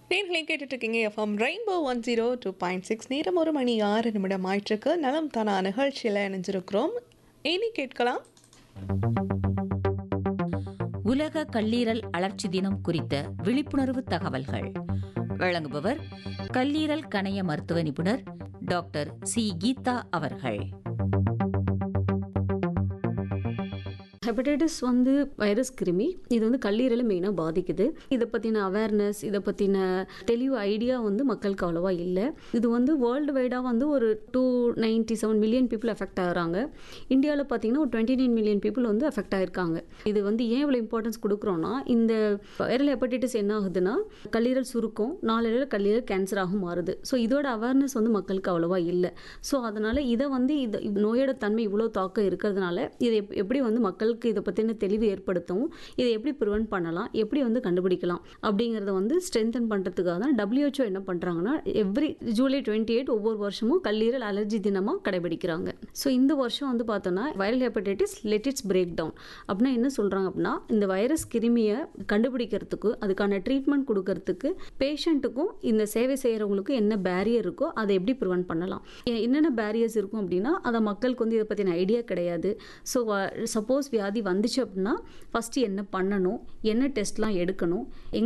நேர்களை கேட்டுட்டு இருக்கீங்க FM rainbow one zero two point six நேரம் ஒரு மணி ஆறு நிமிடம் ஆயிட்டிருக்கு நலம் தானா நிகழ்ச்சியில் இணைஞ்சிருக்கிறோம் இனி கேட்கலாம் உலக கல்லீரல் அழற்சி தினம் குறித்த விழிப்புணர்வு தகவல்கள் வழங்குபவர் கல்லீரல் கணைய மருத்துவ நிபுணர் டாக்டர் சி கீதா அவர்கள் ஹெப்படைட்டிஸ் வந்து வைரஸ் கிருமி இது வந்து கல்லீரலை மெயினாக பாதிக்குது இதை பற்றின அவேர்னஸ் இதை பற்றின தெளிவு ஐடியா வந்து மக்களுக்கு அவ்வளோவா இல்லை இது வந்து வேர்ல்டு வைடாக வந்து ஒரு two ninety seven million people effect ஆகுறாங்க இந்தியாவில் பார்த்தீங்கன்னா ஒரு டுவெண்ட்டி நைன் மில்லியன் பீப்புள் வந்து எஃபெக்ட் ஆயிருக்காங்க இது வந்து ஏன் இவ்வளோ இம்பார்ட்டன்ஸ் கொடுக்குறோன்னா இந்த வைரல் ஹெப்படைட்டிஸ் என்ன ஆகுதுன்னா கல்லீரல் சுருக்கம் நாளடைவில் கல்லீரல் கேன்சராகவும் மாறுது ஸோ இதோட அவேர்னஸ் வந்து மக்களுக்கு அவ்வளோவா இல்லை ஸோ அதனால் இதை வந்து இது நோயோட தன்மை இவ்வளோ தாக்கம் இருக்கிறதுனால இதை எப்- எப்படி வந்து மக்களுக்கு இதை பற்றின தெளிவு ஏற்படுத்தவும் இதை எப்படி ப்ரிவென்ட் பண்ணலாம் எப்படி வந்து கண்டுபிடிக்கலாம் அப்படிங்கிறத வந்து ஸ்ட்ரென்தன் பண்ணுறதுக்காக தான் WHO என்ன பண்ணுறாங்கன்னா எவ்ரி ஜூலை டுவெண்ட்டி எயிட் ஒவ்வொரு வருஷமும் கல்லீரல் அலர்ஜி தினமாக கடைபிடிக்கிறாங்க ஸோ இந்த வருஷம் வந்து பார்த்தோன்னா viral hepatitis let it's break down அப்படின்னா என்ன சொல்கிறாங்க அப்படின்னா இந்த வைரஸ் கிருமியை கண்டுபிடிக்கிறதுக்கு அதுக்கான ட்ரீட்மெண்ட் கொடுக்கறதுக்கு பேஷண்ட்டுக்கும் இந்த சேவை செய்கிறவங்களுக்கும் என்ன பேரியர் இருக்கோ அதை எப்படி ப்ரிவென்ட் பண்ணலாம் எ- என்னென்ன பேரியர்ஸ் இருக்கும் அப்படின்னா அதை மக்களுக்கு வந்து இதை பற்றின ஐடியா கிடையாது ஸோ சப்போஸ் வியாதி வந்துச்சு அப்படின்னா ஃபஸ்ட்டு என்ன பண்ணணும் என்ன டெஸ்ட்லாம் எடுக்கணும் எங்க